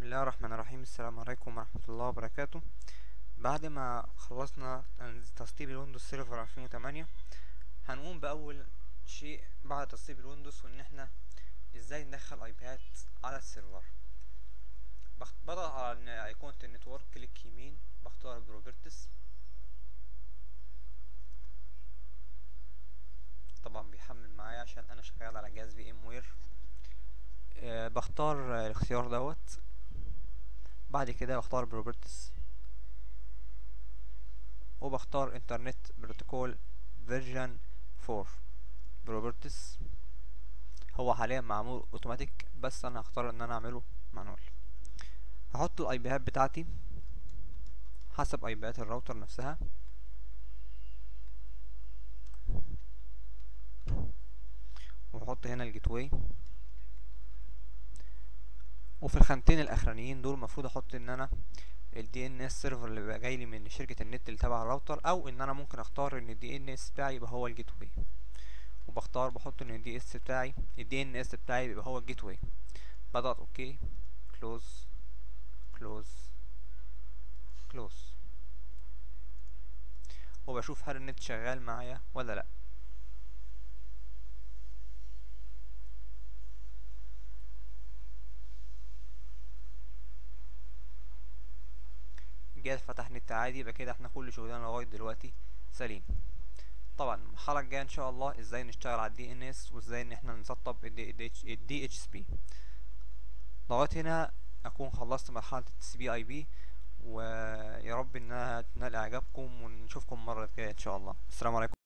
الله الرحمن الرحيم السلام عليكم ورحمة الله وبركاته بعد ما خلصنا تسطيب الويندوز سيرفر 2008 هنقوم بأول شيء بعد تسطيب الويندوز وإن احنا ازاي ندخل ايبيات على السيرفر بخ- بضغط على ايقونة النتورك كليك يمين بختار بروبرتس طبعا بيحمل معايا عشان انا شغال على جهاز في ام وير بختار آه، الاختيار دوت بعد كده بختار بروبرتس وبختار انترنت بروتوكول فيرجن 4 بروبرتس هو حاليا معمول اوتوماتيك بس انا هختار ان انا اعمله مانوال هحط الاي بيات بتاعتي حسب اي بيات الراوتر نفسها وهحط هنا الجيت واي وفي الخانتين الاخرانيين دول المفروض احط ان انا الدي ان اس سيرفر اللي بيبقى جاي لي من شركه النت اللي تبع الراوتر او ان انا ممكن اختار ان الدي ان اس بتاعي يبقى هو الجيت واي وبختار بحط ان الدي اس بتاعي الدي ان اس بتاعي بيبقى هو الجيت واي بضغط اوكي كلوز كلوز كلوز وبشوف هل النت شغال معايا ولا لا جهاز فتح نت عادي يبقى كده احنا كل شغلنا لغايه دلوقتي سليم طبعا المرحله الجايه ان شاء الله ازاي نشتغل على الدي ان اس وازاي ان احنا نسطب الدي اتش بي لغايه هنا اكون خلصت مرحله السي بي اي بي ويا رب انها تنال اعجابكم ونشوفكم مره كده ان شاء الله السلام عليكم